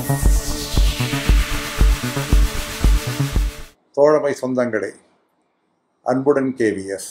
தோழமை சொந்தங்களே அன்புடன் கேவிஎஸ்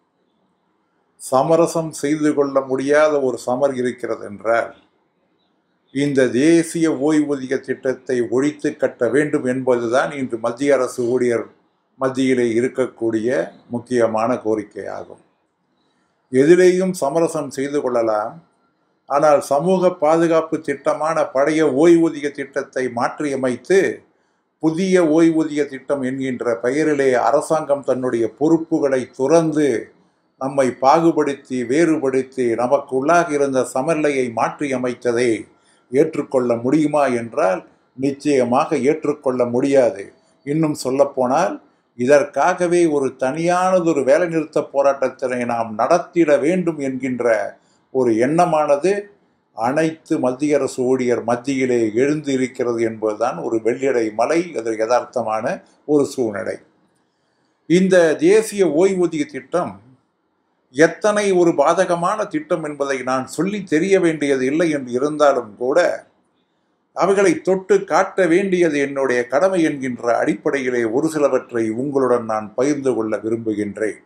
சமரசம் செய்து கொள்ள முடியாத ஒரு சமர் இருக்கிறது என்றால் இந்த தேசிய ஓய்வூதிய திட்டத்தை ஒழித்து கட்ட வேண்டும் என்பதுதான் இன்று மத்திய அரசு ஊழியர் மத்தியிலே இருக்கக்கூடிய முக்கியமான கோரிக்கையாகும் எதிலேயும் சமரசம் செய்து கொள்ளலாம் ஆனால் சமூக பாதுகாப்பு திட்டமான பழைய ஓய்வூதிய திட்டத்தை மாற்றியமைத்து புதிய ஓய்வூதிய திட்டம் என்கின்ற பெயரிலே அரசாங்கம் தன்னுடைய பொறுப்புகளை துறந்து நம்மை பாகுபடுத்தி வேறுபடுத்தி நமக்குள்ளாக இருந்த சமநிலையை மாற்றியமைத்ததை ஏற்றுக்கொள்ள முடியுமா என்றால் நிச்சயமாக ஏற்றுக்கொள்ள முடியாது இன்னும் சொல்லப்போனால் இதற்காகவே ஒரு தனியானதொரு வேலைநிறுத்த போராட்டத்தினை நாம் நடத்திட வேண்டும் என்கின்ற ஒரு எண்ணமானது அனைத்து மத்திய அரசு ஊழியர் மத்தியிலே எழுந்து இருக்கிறது என்பதுதான் ஒரு வெள்ளியடை மலை அது யதார்த்தமான ஒரு சூழ்நிலை இந்த தேசிய ஓய்வூதிய திட்டம் எத்தனை ஒரு பாதகமான திட்டம் என்பதை நான் சொல்லி தெரிய வேண்டியது இல்லை என்று இருந்தாலும் கூட அவைகளை தொட்டு காட்ட வேண்டியது என்னுடைய கடமை என்கின்ற அடிப்படையிலே ஒரு சிலவற்றை உங்களுடன் நான் பகிர்ந்து கொள்ள விரும்புகின்றேன்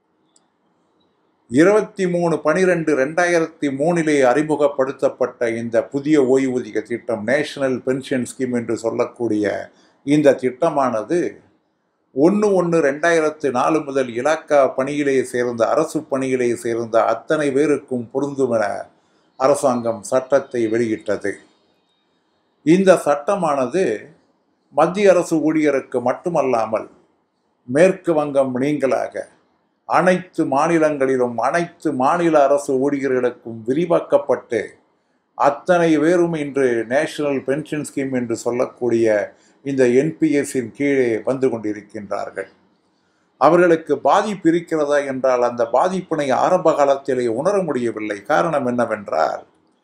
இருபத்தி மூணு பனிரெண்டு ரெண்டாயிரத்தி மூணிலே அறிமுகப்படுத்தப்பட்ட இந்த புதிய ஓய்வூதிய திட்டம் நேஷனல் பென்ஷன் ஸ்கீம் என்று சொல்லக்கூடிய இந்த திட்டமானது ஒன்று ஒன்று ரெண்டாயிரத்து நாலு முதல் இலாக்கா பணியிலே சேர்ந்த அரசு பணியிலே சேர்ந்த அத்தனை பேருக்கும் பொருந்துமென அரசாங்கம் சட்டத்தை வெளியிட்டது இந்த சட்டமானது மத்திய அரசு ஊழியருக்கு மட்டுமல்லாமல் மேற்கு வங்கம் நீங்களாக அனைத்து மாநிலங்களிலும் அனைத்து மாநில அரசு ஊழியர்களுக்கும் விரிவாக்கப்பட்டு அத்தனை பேரும் இன்று நேஷனல் பென்ஷன் ஸ்கீம் என்று சொல்லக்கூடிய இந்த என்பிஎஸ்ஸின் கீழே வந்து கொண்டிருக்கின்றார்கள் அவர்களுக்கு பாதிப்பு இருக்கிறதா என்றால் அந்த பாதிப்பினை ஆரம்ப காலத்திலே உணர முடியவில்லை காரணம் என்னவென்றால்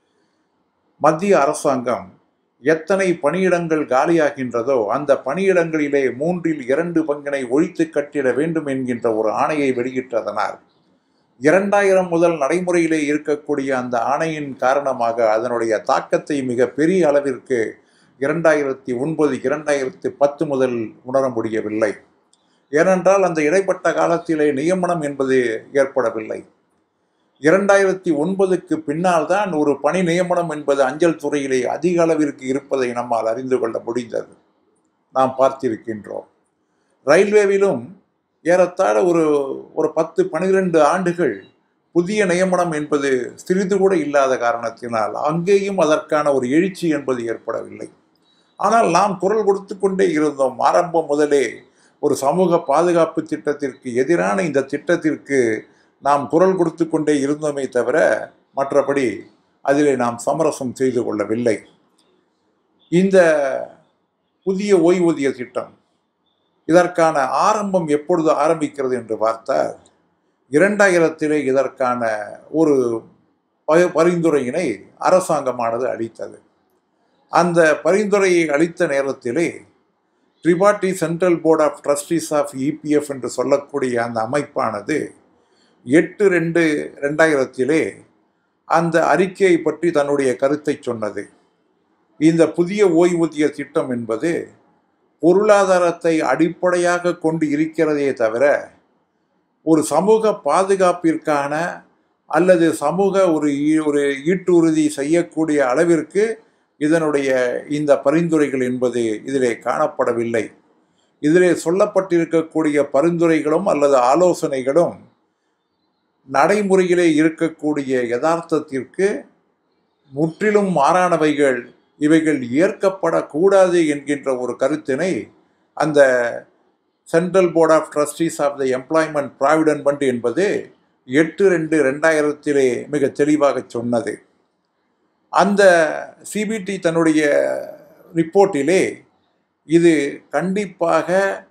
மத்திய அரசாங்கம் எத்தனை பணியிடங்கள் காலியாகின்றதோ அந்த பணியிடங்களிலே மூன்றில் இரண்டு பங்கினை ஒழித்து கட்டிட வேண்டும் என்கின்ற ஒரு ஆணையை வெளியிட்டதனால் இரண்டாயிரம் முதல் நடைமுறையிலே இருக்கக்கூடிய அந்த ஆணையின் காரணமாக அதனுடைய தாக்கத்தை மிக பெரிய அளவிற்கு இரண்டாயிரத்தி ஒன்பது இரண்டாயிரத்தி பத்து முதல் உணர முடியவில்லை ஏனென்றால் அந்த இடைப்பட்ட காலத்திலே நியமனம் என்பது ஏற்படவில்லை இரண்டாயிரத்தி ஒன்பதுக்கு பின்னால் தான் ஒரு பணி நியமனம் என்பது அஞ்சல் துறையிலே அதிக அளவிற்கு இருப்பதை நம்மால் அறிந்து கொள்ள முடிந்தது நாம் பார்த்திருக்கின்றோம் ரயில்வேவிலும் ஏறத்தாழ ஒரு ஒரு பத்து பனிரெண்டு ஆண்டுகள் புதிய நியமனம் என்பது சிறிது கூட இல்லாத காரணத்தினால் அங்கேயும் அதற்கான ஒரு எழுச்சி என்பது ஏற்படவில்லை ஆனால் நாம் குரல் கொடுத்து கொண்டே இருந்தோம் ஆரம்பம் முதலே ஒரு சமூக பாதுகாப்பு திட்டத்திற்கு எதிரான இந்த திட்டத்திற்கு நாம் குரல் கொடுத்து கொண்டே இருந்தோமே தவிர மற்றபடி அதிலே நாம் சமரசம் செய்து கொள்ளவில்லை இந்த புதிய ஓய்வூதிய திட்டம் இதற்கான ஆரம்பம் எப்பொழுது ஆரம்பிக்கிறது என்று பார்த்தால் இரண்டாயிரத்திலே இதற்கான ஒரு பரிந்துரையினை அரசாங்கமானது அளித்தது அந்த பரிந்துரையை அளித்த நேரத்திலே tripartite central board of trustees of EPF என்று சொல்லக்கூடிய அந்த அமைப்பானது எட்டு ரெண்டு ரெண்டாயிரத்திலே அந்த அறிக்கையை பற்றி தன்னுடைய கருத்தை சொன்னது இந்த புதிய ஓய்வூதிய திட்டம் என்பது பொருளாதாரத்தை அடிப்படையாக கொண்டு இருக்கிறதே தவிர ஒரு சமூக பாதுகாப்பிற்கான அல்லது சமூக ஒரு ஒரு ஈட்டுறுதி செய்யக்கூடிய அளவிற்கு இதனுடைய இந்த பரிந்துரைகள் என்பது இதிலே காணப்படவில்லை இதிலே சொல்லப்பட்டிருக்கக்கூடிய பரிந்துரைகளும் அல்லது ஆலோசனைகளும் நடைமுறையிலே இருக்கக்கூடிய யதார்த்தத்திற்கு முற்றிலும் மாறானவைகள் இவைகள் ஏற்கப்படக்கூடாது என்கின்ற ஒரு கருத்தினை அந்த central board of trustees of the employment provident fund என்பது எட்டு ரெண்டு ரெண்டாயிரத்திலே மிக தெளிவாக சொன்னது அந்த சிபிடி தன்னுடைய ரிப்போர்ட்டிலே இது கண்டிப்பாக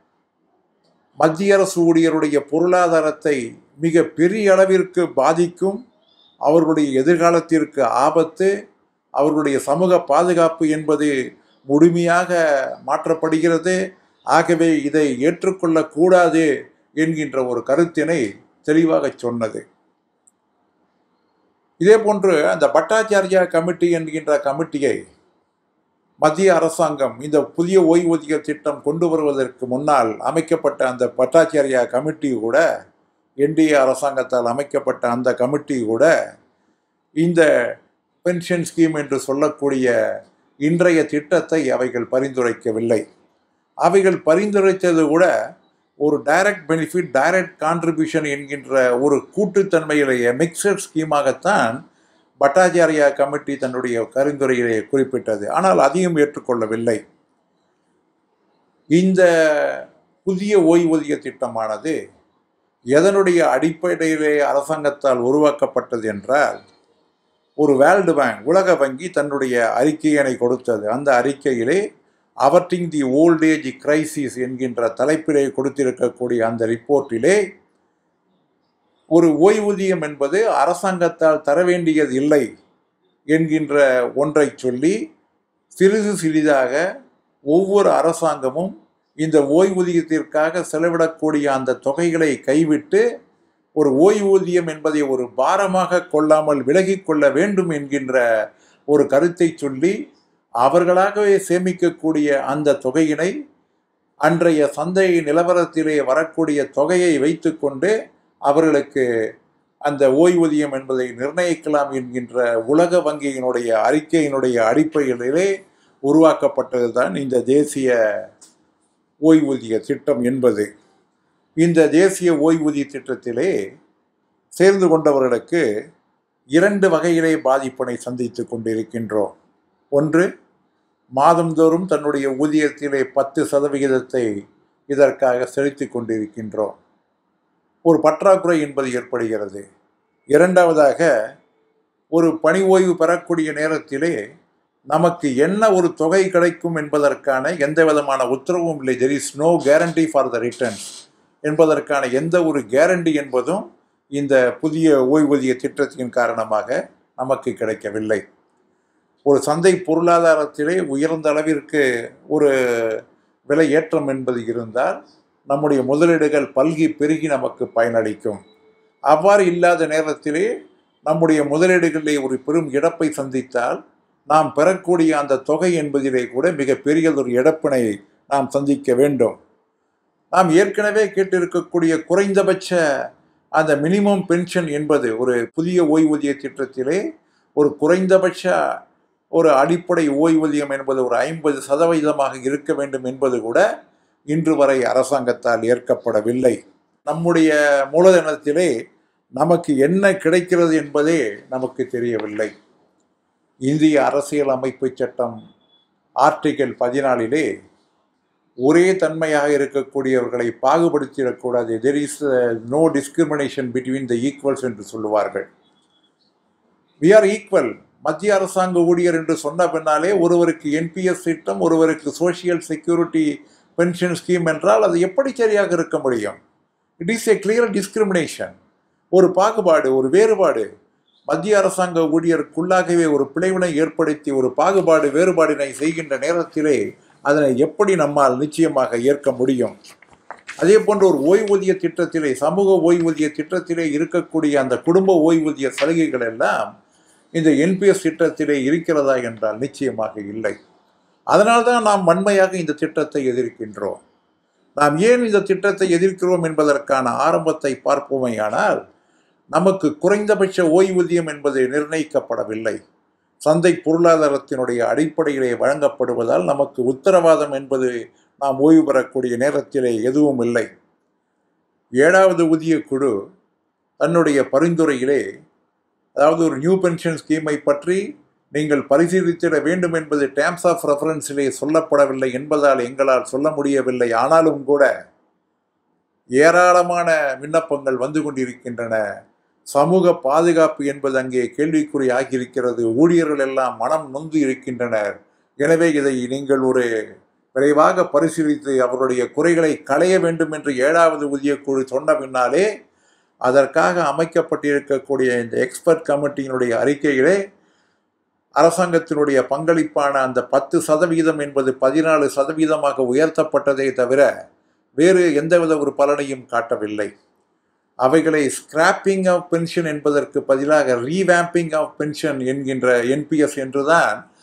மத்திய அரசு ஊழியருடைய பொருளாதாரத்தை மிக பெரிய அளவிற்கு பாதிக்கும் அவர்களுடைய எதிர்காலத்திற்கு ஆபத்து அவர்களுடைய சமூக பாதுகாப்பு என்பது முழுமையாக மாற்றப்படுகிறது ஆகவே இதை ஏற்றுக்கொள்ளக்கூடாது என்கின்ற ஒரு கருத்தினை தெளிவாக சொன்னது இதே போன்று அந்த பட்டாச்சாரியா கமிட்டி என்கின்ற கமிட்டியை மத்திய அரசாங்கம் இந்த புதிய ஓய்வூதிய திட்டம் கொண்டு வருவதற்கு முன்னால் அமைக்கப்பட்ட அந்த பட்டாச்சாரியா கமிட்டி கூட என்டிஏ அரசாங்கத்தால் அமைக்கப்பட்ட அந்த கமிட்டி கூட இந்த பென்ஷன் ஸ்கீம் என்று சொல்லக்கூடிய இன்றைய திட்டத்தை அவைகள் பரிந்துரைக்கவில்லை அவைகள் பரிந்துரைத்தது கூட ஒரு டைரக்ட் பெனிஃபிட் டைரக்ட் கான்ட்ரிபியூஷன் என்கின்ற ஒரு கூட்டுத்தன்மையிலேயே மிக்சட் ஸ்கீமாகத்தான் பட்டாச்சாரியா கமிட்டி தன்னுடைய பரிந்துரையிலே குறிப்பிட்டது ஆனால் அதையும் ஏற்றுக்கொள்ளவில்லை இந்த புதிய ஓய்வூதிய திட்டமானது எதனுடைய அடிப்படையிலே அரசாங்கத்தால் உருவாக்கப்பட்டது என்றால் ஒரு வேர்ல்டு பேங்க் உலக வங்கி தன்னுடைய அறிக்கையினை கொடுத்தது அந்த அறிக்கையிலே averting the old age crisis என்கின்ற தலைப்பிலே கொடுத்திருக்கக்கூடிய அந்த ரிப்போர்ட்டிலே ஒரு ஓய்வூதியம் என்பது அரசாங்கத்தால் தர வேண்டியது இல்லை என்கின்ற ஒன்றை சொல்லி சிறிது சிறிதாக ஒவ்வொரு அரசாங்கமும் இந்த ஓய்வூதியத்திற்காக செலவிடக்கூடிய அந்த தொகைகளை கைவிட்டு ஒரு ஓய்வூதியம் என்பதை ஒரு பாரமாக கொள்ளாமல் விலகிக் கொள்ள வேண்டும் என்கின்ற ஒரு கருத்தை சொல்லி அவர்களாகவே சேமிக்கக்கூடிய அந்த தொகையினை அன்றைய சந்தை நிலவரத்திலே வரக்கூடிய தொகையை வைத்துக்கொண்டு அவர்களுக்கு அந்த ஓய்வூதியம் என்பதை நிர்ணயிக்கலாம் என்கின்ற உலக வங்கியினுடைய அறிக்கையினுடைய அடிப்படையிலே உருவாக்கப்பட்டது தான் இந்த தேசிய ஓய்வூதிய திட்டம் என்பது இந்த தேசிய ஓய்வூதிய திட்டத்திலே சேர்ந்து கொண்டவர்களுக்கு இரண்டு வகையிலே பாதிப்பினை சந்தித்து கொண்டிருக்கின்றோம் ஒன்று மாதந்தோறும் தன்னுடைய ஊதியத்திலே பத்து சதவிகிதத்தை இதற்காக செலுத்தி கொண்டிருக்கின்றோம் ஒரு பற்றாக்குறை என்பது ஏற்படுகிறது இரண்டாவதாக ஒரு பணி ஓய்வு பெறக்கூடிய நேரத்திலே நமக்கு என்ன ஒரு தொகை கிடைக்கும் என்பதற்கான எந்த விதமான உத்தரவும் இல்லை there is no guarantee for the returns என்பதற்கான எந்த ஒரு கேரண்டி என்பதும் இந்த புதிய ஓய்வூதிய திட்டத்தின் காரணமாக நமக்கு கிடைக்கவில்லை ஒரு சந்தை பொருளாதாரத்திலே உயர்ந்த அளவிற்கு ஒரு விலை ஏற்றம் என்பது இருந்தால் நம்முடைய முதலீடுகள் பல்கி பெருகி நமக்கு பயனளிக்கும் அவ்வாறு இல்லாத நேரத்திலே நம்முடைய முதலீடுகளிலே ஒரு பெரும் இழப்பை சந்தித்தால் நாம் பெறக்கூடிய அந்த தொகை என்பதிலே கூட மிக பெரியதொரு இழப்பினை நாம் சந்திக்க வேண்டும் நாம் ஏற்கனவே கேட்டிருக்கக்கூடிய குறைந்தபட்ச அந்த மினிமம் பென்ஷன் என்பது ஒரு புதிய ஓய்வூதிய திட்டத்திலே ஒரு குறைந்தபட்ச ஒரு அடிப்படை ஓய்வூதியம் என்பது ஒரு ஐம்பது சதவீதமாக இருக்க வேண்டும் என்பது கூட இன்று வரை அரசாங்கத்தால் ஏற்கப்படவில்லை நம்முடைய மூலதனத்திலே நமக்கு என்ன கிடைக்கிறது என்பதே நமக்கு தெரியவில்லை இந்திய அரசியல் அமைப்பு சட்டம் ஆர்டிகல் பதினாலிலே ஒரே தன்மையாக இருக்கக்கூடியவர்களை பாகுபடுத்திடக்கூடாது there is no discrimination between the equals என்று சொல்லுவார்கள் வி ஆர் ஈக்குவல் மத்திய அரசாங்க ஊழியர் என்று சொன்ன பின்னாலே ஒருவருக்கு என்பிஎஸ் திட்டம் ஒருவருக்கு சோசியல் செக்யூரிட்டி பென்ஷன் ஸ்கீம் என்றால் அது எப்படி சரியாக இருக்க முடியும் it is a clear discrimination ஒரு பாகுபாடு ஒரு வேறுபாடு மத்திய அரசாங்க ஊழியருக்குள்ளாகவே ஒரு பிழைவினை ஏற்படுத்தி ஒரு பாகுபாடு வேறுபாடினை செய்கின்ற நேரத்திலே அதனை எப்படி நம்மால் நிச்சயமாக ஏற்க முடியும் அதே போன்ற ஒரு ஓய்வூதிய திட்டத்திலே சமூக ஓய்வூதிய திட்டத்திலே இருக்கக்கூடிய அந்த குடும்ப ஓய்வூதிய சலுகைகள் எல்லாம் இந்த என்பிஎஸ் திட்டத்திலே இருக்கிறதா என்றால் நிச்சயமாக இல்லை அதனால்தான் நாம் வன்மையாக இந்த திட்டத்தை எதிர்க்கின்றோம் நாம் ஏன் இந்த திட்டத்தை எதிர்க்கிறோம் என்பதற்கான ஆரம்பத்தை பார்ப்போமேயானால் நமக்கு குறைந்தபட்ச ஓய்வூதியம் என்பது நிர்ணயிக்கப்படவில்லை சந்தை பொருளாதாரத்தினுடைய அடிப்படையிலே வழங்கப்படுவதால் நமக்கு உத்தரவாதம் என்பது நாம் ஓய்வு பெறக்கூடிய நேரத்திலே எதுவும் இல்லை ஏழாவது ஊதிய குழு தன்னுடைய பரிந்துரையிலே அதாவது ஒரு நியூ பென்ஷன் ஸ்கீமை பற்றி நீங்கள் பரிசீலித்திட வேண்டும் என்பது டேம்ஸ் ஆஃப் ரெஃபரன்ஸிலே சொல்லப்படவில்லை என்பதால் எங்களால் சொல்ல முடியவில்லை ஆனாலும் கூட ஏராளமான விண்ணப்பங்கள் வந்து கொண்டிருக்கின்றன சமூக பாதுகாப்பு என்பது அங்கே கேள்விக்குறி ஆகியிருக்கிறது ஊழியர்கள் எல்லாம் மனம் நொந்து இருக்கின்றனர் எனவே இதை நீங்கள் ஒரு விரைவாக பரிசீலித்து அவருடைய குறைகளை களைய வேண்டும் என்று ஏழாவது ஊதியக்குழு சொன்ன பின்னாலே அதற்காக அமைக்கப்பட்டிருக்கக்கூடிய இந்த எக்ஸ்பர்ட் கமிட்டியினுடைய அறிக்கையிலே அரசாங்கத்தினுடைய பங்களிப்பான அந்த பத்து சதவீதம் என்பது பதினாலு சதவீதமாக உயர்த்தப்பட்டதே தவிர வேறு எந்தவித ஒரு பலனையும் காட்டவில்லை அவைகளை ஸ்கிராப்பிங் ஆஃப் பென்ஷன் என்பதற்கு பதிலாக ரீவேம்பிங் ஆஃப் பென்ஷன் என்கின்ற என்பிஎஸ் என்றுதான்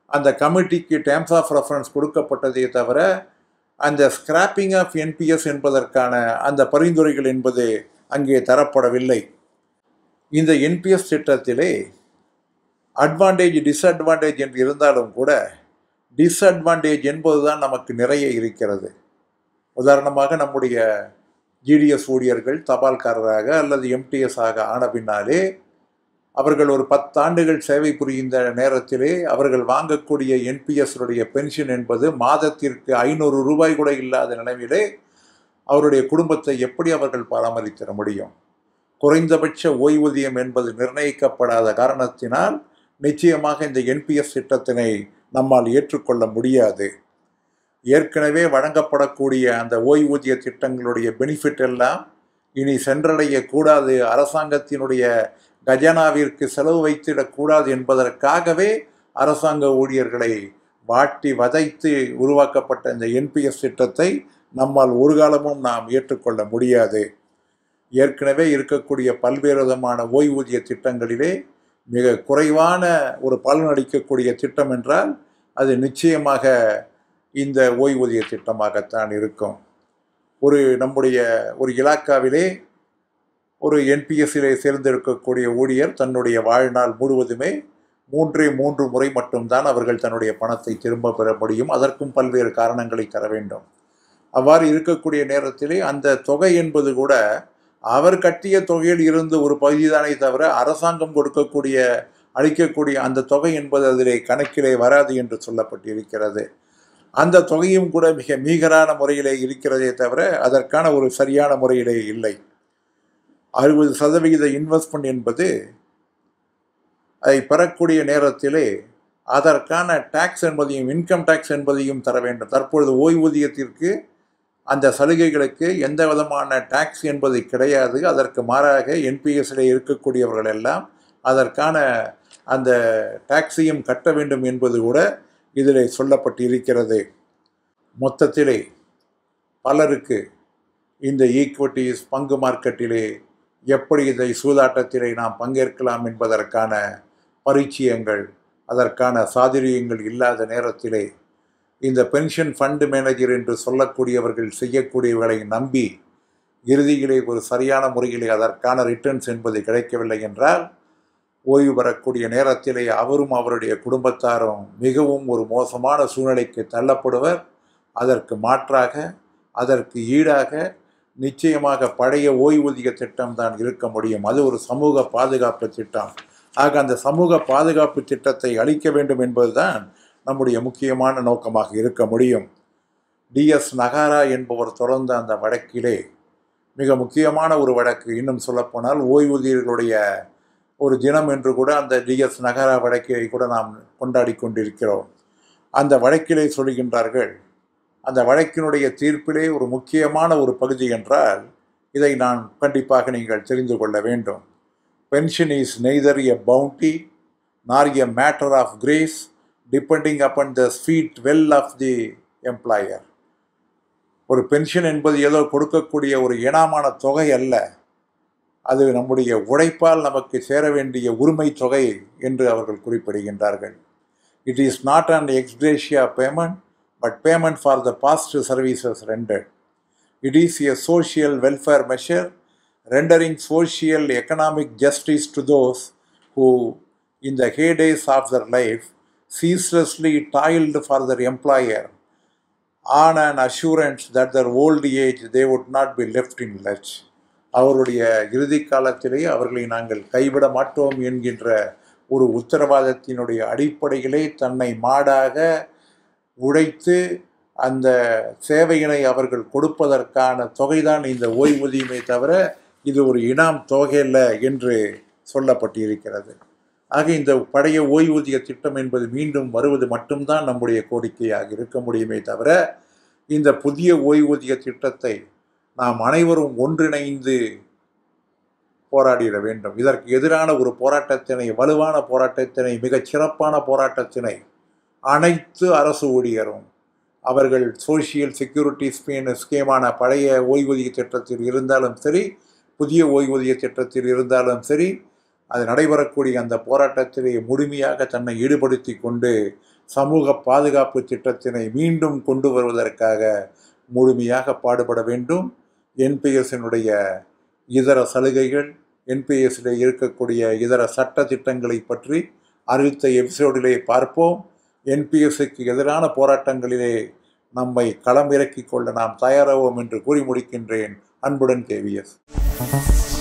அந்த கமிட்டிக்கு டேர்ம்ஸ் ஆஃப் ரெஃபரன்ஸ் கொடுக்கப்பட்டதே தவிர அந்த ஸ்கிராப்பிங் ஆஃப் என்பிஎஸ் என்பதற்கான அந்த பரிந்துரைகள் என்பது அங்கே தரப்படவில்லை இந்த என்பிஎஸ் திட்டத்திலே அட்வான்டேஜ் டிஸ்அட்வான்டேஜ் என்று இருந்தாலும் கூட டிஸ்அட்வான்டேஜ் என்பதுதான் நமக்கு நிறைய இருக்கிறது உதாரணமாக நம்முடைய ஜிடிஎஸ் ஊழியர்கள் தபால்காரராக அல்லது எம்டிஎஸ் ஆக ஆன பின்னாலே அவர்கள் ஒரு பத்தாண்டுகள் சேவை புரிகின்ற நேரத்திலே அவர்கள் வாங்கக்கூடிய என்பிஎஸ்னுடைய பென்ஷன் என்பது மாதத்திற்கு ஐநூறு ரூபாய் கூட இல்லாத நிலையிலே அவருடைய குடும்பத்தை எப்படி அவர்கள் பராமரித்திட முடியும் குறைந்தபட்ச ஓய்வூதியம் என்பது நிர்ணயிக்கப்படாத காரணத்தினால் நிச்சயமாக இந்த என்பிஎஸ் திட்டத்தினை நம்மால் ஏற்றுக்கொள்ள முடியாது ஏற்கனவே வழங்கப்படக்கூடிய அந்த ஓய்வூதிய திட்டங்களுடைய பெனிஃபிட் எல்லாம் இனி சென்றடையக்கூடாது அரசாங்கத்தினுடைய கஜானாவிற்கு செலவு வைத்திடக்கூடாது என்பதற்காகவே அரசாங்க ஊழியர்களை வாட்டி வதைத்து உருவாக்கப்பட்ட இந்த என்பிஎஸ் திட்டத்தை நம்மால் ஒரு காலமும் நாம் ஏற்றுக்கொள்ள முடியாது ஏற்கனவே இருக்கக்கூடிய பல்வேறு விதமான ஓய்வூதிய திட்டங்களிலே மிக குறைவான ஒரு பலன் அளிக்கக்கூடிய திட்டம் என்றால் அது நிச்சயமாக இந்த ஓய்வூதிய திட்டமாகத்தான் இருக்கும் ஒரு நம்முடைய ஒரு இலாக்காவிலே ஒரு என்பிஎஸ்சிலே சேர்ந்திருக்கக்கூடிய ஊழியர் தன்னுடைய வாழ்நாள் முழுவதுமே மூன்றே மூன்று முறை மட்டும்தான் அவர்கள் தன்னுடைய பணத்தை திரும்ப பெற முடியும் அதற்கும் பல்வேறு காரணங்களை தர வேண்டும் அவ்வாறு இருக்கக்கூடிய நேரத்திலே அந்த தொகை என்பது கூட அவர் கட்டிய தொகையில் இருந்து ஒரு பகுதிதானே தவிர அரசாங்கம் கொடுக்கக்கூடிய அளிக்கக்கூடிய அந்த தொகை என்பது அதிலே கணக்கிலே வராது என்று சொல்லப்பட்டிருக்கிறது அந்த தொகையும் கூட மிக மீகரான முறையிலே இருக்கிறதே தவிர அதற்கான ஒரு சரியான முறையிலே இல்லை அறுபது சதவிகித இன்வெஸ்ட்மெண்ட் என்பது அதை பெறக்கூடிய நேரத்திலே அதற்கான டேக்ஸ் என்பதையும் இன்கம் டேக்ஸ் என்பதையும் தர வேண்டும் தற்பொழுது ஓய்வூதியத்திற்கு அந்த சலுகைகளுக்கு எந்த விதமான டேக்ஸ் என்பது கிடையாது அதற்கு மாறாக என்பிஎஸ்ல இருக்கக்கூடியவர்கள் எல்லாம் அதற்கான அந்த டேக்ஸையும் கட்ட வேண்டும் என்பது கூட இதில் சொல்லப்பட்டு இருக்கிறது மொத்தத்திலே பலருக்கு இந்த ஈக்விட்டிஸ் பங்கு மார்க்கெட்டிலே எப்படி இதை சூதாட்டத்திலே நாம் பங்கேற்கலாம் என்பதற்கான பரிச்சயங்கள் அதற்கான சாதுரியங்கள் இல்லாத நேரத்திலே இந்த பென்ஷன் ஃபண்டு மேனேஜர் என்று சொல்லக்கூடியவர்கள் செய்யக்கூடியவர்களை நம்பி இறுதியிலே ஒரு சரியான முறையிலே அதற்கான ரிட்டர்ன்ஸ் என்பது கிடைக்கவில்லை என்றால் ஓய்வு பெறக்கூடிய நேரத்திலே அவரும் அவருடைய குடும்பத்தாரும் மிகவும் ஒரு மோசமான சூழ்நிலைக்கு தள்ளப்படுவர் அதற்கு மாற்றாக அதற்கு ஈடாக நிச்சயமாக பழைய ஓய்வூதிய திட்டம் தான் இருக்க முடியும் அது ஒரு சமூக பாதுகாப்பு திட்டம் ஆக அந்த சமூக பாதுகாப்பு திட்டத்தை அளிக்க வேண்டும் என்பதுதான் நம்முடைய முக்கியமான நோக்கமாக இருக்க முடியும் டிஎஸ் நகாரா என்பவர் தொடர்ந்த அந்த வழக்கிலே மிக முக்கியமான ஒரு வழக்கு இன்னும் சொல்லப்போனால் ஓய்வூதியர்களுடைய ஒரு தினம் என்று கூட அந்த டிஎஸ் நகாரா வழக்கை கூட நாம் கொண்டாடி கொண்டிருக்கிறோம் அந்த வழக்கிலே சொல்கின்றார்கள் அந்த வழக்கினுடைய தீர்ப்பிலே ஒரு முக்கியமான ஒரு பகுதி என்றால் இதை நான் கண்டிப்பாக நீங்கள் தெரிந்து கொள்ள வேண்டும் pension is neither a bounty nor a matter of grace depending upon the sweet will of the employer ஒரு பென்ஷன் என்பது ஏதோ கொடுக்கக்கூடிய ஒரு இனாமான தொகை அல்ல அது நம்முடைய உழைப்பால் நமக்கு சேர வேண்டிய உரிமை தொகை என்று அவர்கள் குறிப்பிடுகின்றார்கள் it is not an ex gratia payment but payment for the past services rendered it is a social welfare measure rendering social economic justice to those who, in the heydays of their life, ceaselessly toiled for their employer on an assurance that their old age they would not be left in lurch. அவருடைய இறுதி காலத்திலே அவர்களை நாங்கள் கைவிட மாட்டோம் என்கின்ற ஒரு உத்தரவாதத்தினுடைய அடிப்படையிலே தன்னை மாடாக உழைத்து அந்த சேவையினை அவர்கள் கொடுப்பதற்கான தொகைதான் இந்த ஓய்வூதியமே தவிர இது ஒரு இனாம் தொகையல்ல என்று சொல்லப்பட்டிருக்கிறது ஆக இந்த பழைய ஓய்வூதிய திட்டம் என்பது மீண்டும் வருவது மட்டும்தான் நம்முடைய கோரிக்கையாக இருக்க முடியுமே தவிர இந்த புதிய ஓய்வூதிய திட்டத்தை நாம் அனைவரும் ஒன்றிணைந்து போராடிட வேண்டும் இதற்கு எதிரான ஒரு போராட்டத்தினை வலுவான போராட்டத்தினை மிகச் சிறப்பான போராட்டத்தினை அனைத்து அரசு ஊழியரும் அவர்கள் சோஷியல் செக்யூரிட்டி ஸ்கீம் ஸ்கீமான பழைய ஓய்வூதிய திட்டத்தில் இருந்தாலும் சரி புதிய ஓய்வூதிய திட்டத்தில் இருந்தாலும் சரி அது நடைபெறக்கூடிய அந்த போராட்டத்திலே முழுமையாக தன்னை ஈடுபடுத்தி கொண்டு சமூக பாதுகாப்பு திட்டத்தினை மீண்டும் கொண்டு வருவதற்காக முழுமையாக பாடுபட வேண்டும் என்பிஎஸ்னுடைய இதர சலுகைகள் என்பிஎஸ்ல இருக்கக்கூடிய இதர சட்ட திட்டங்களை பற்றி அடுத்த எபிசோடிலே பார்ப்போம் என்பிஎஸ்க்கு எதிரான போராட்டங்களிலே நம்மை களமிறக்கிக் கொள்ள நாம் தயாராவோம் என்று கூறி முடிக்கின்றேன் அன்புடன் கேவிஎஸ்